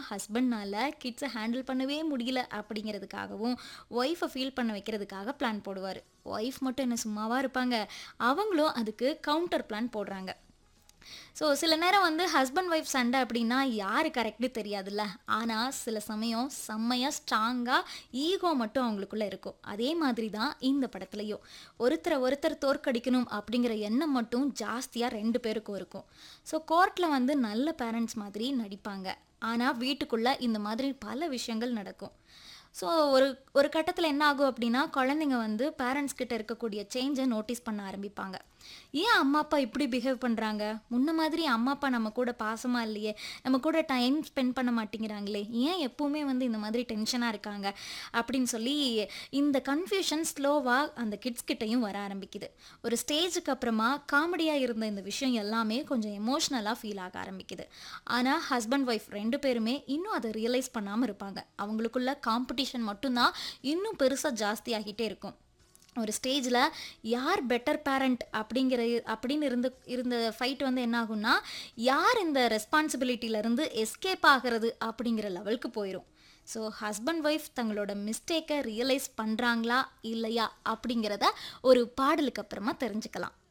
ஹஸ்பண்ட்னால கிட்ஸை handle பண்ணவே முடியல அப்படிங்கிறதுக்காகவும் wifi feel பண்ண வைக்கிறதுக்காக பிளான் போடுவார் ஒய்ஃப் மட்டும் என்ன சும்மாவா இருப்பாங்க அவங்களும் அதுக்கு கவுண்டர் பிளான் போடுறாங்க ஸோ சில நேரம் வந்து ஹஸ்பண்ட் ஒய்ஃப் சண்டை அப்படின்னா யார் கரெக்டு தெரியாதுல்ல ஆனால் சில சமயம் செம்மையாக ஸ்ட்ராங்காக ஈகோ மட்டும் அவங்களுக்குள்ள இருக்கும் அதே மாதிரி தான் இந்த படத்துலையும் ஒருத்தரை ஒருத்தர் தோற்கடிக்கணும் அப்படிங்கிற எண்ணம் மட்டும் ஜாஸ்தியாக ரெண்டு பேருக்கும் இருக்கும் ஸோ கோர்ட்டில் வந்து நல்ல பேரண்ட்ஸ் மாதிரி நடிப்பாங்க ஆனால் வீட்டுக்குள்ளே இந்த மாதிரி பல விஷயங்கள் நடக்கும் ஸோ ஒரு ஒரு கட்டத்தில் என்ன ஆகும் அப்படின்னா குழந்தைங்க வந்து பேரண்ட்ஸ் கிட்ட இருக்கக்கூடிய சேஞ்சை நோட்டீஸ் பண்ண ஆரம்பிப்பாங்க ஏன் அம்மா அப்பா இப்படி பிஹேவ் பண்ணுறாங்க முன்ன மாதிரி அம்மா அப்பா நம்ம கூட பாசமாக இல்லையே நம்ம கூட டைம் ஸ்பெண்ட் பண்ண மாட்டேங்கிறாங்களே ஏன் எப்பவுமே வந்து இந்த மாதிரி டென்ஷனாக இருக்காங்க அப்படின்னு சொல்லி இந்த கன்ஃபியூஷன் ஸ்லோவாக அந்த கிட்ஸ் கிட்டேயும் வர ஆரம்பிக்குது ஒரு ஸ்டேஜுக்கு அப்புறமா காமெடியாக இருந்த இந்த விஷயம் எல்லாமே கொஞ்சம் எமோஷ்னலாக ஃபீல் ஆக ஆரம்பிக்குது ஆனால் ஹஸ்பண்ட் ஒய்ஃப் ரெண்டு பேருமே இன்னும் அதை ரியலைஸ் பண்ணாமல் இருப்பாங்க அவங்களுக்குள்ள காம்படிஷன் மட்டும்தான் இன்னும் பெருசாக ஜாஸ்தியாகிட்டே இருக்கும் ஒரு ஸ்டேஜில் யார் பெட்டர் பேரண்ட் அப்படிங்கிற அப்படின்னு இருந்து இருந்த ஃபைட் வந்து என்ன ஆகும்னா யார் இந்த ரெஸ்பான்சிபிலிட்டியிலேருந்து எஸ்கேப் ஆகிறது அப்படிங்கிற லெவலுக்கு போயிடும் ஸோ ஹஸ்பண்ட் ஒய்ஃப் தங்களோட மிஸ்டேக்கை ரியலைஸ் பண்ணுறாங்களா இல்லையா அப்படிங்கிறத ஒரு பாடலுக்கு அப்புறமா தெரிஞ்சுக்கலாம்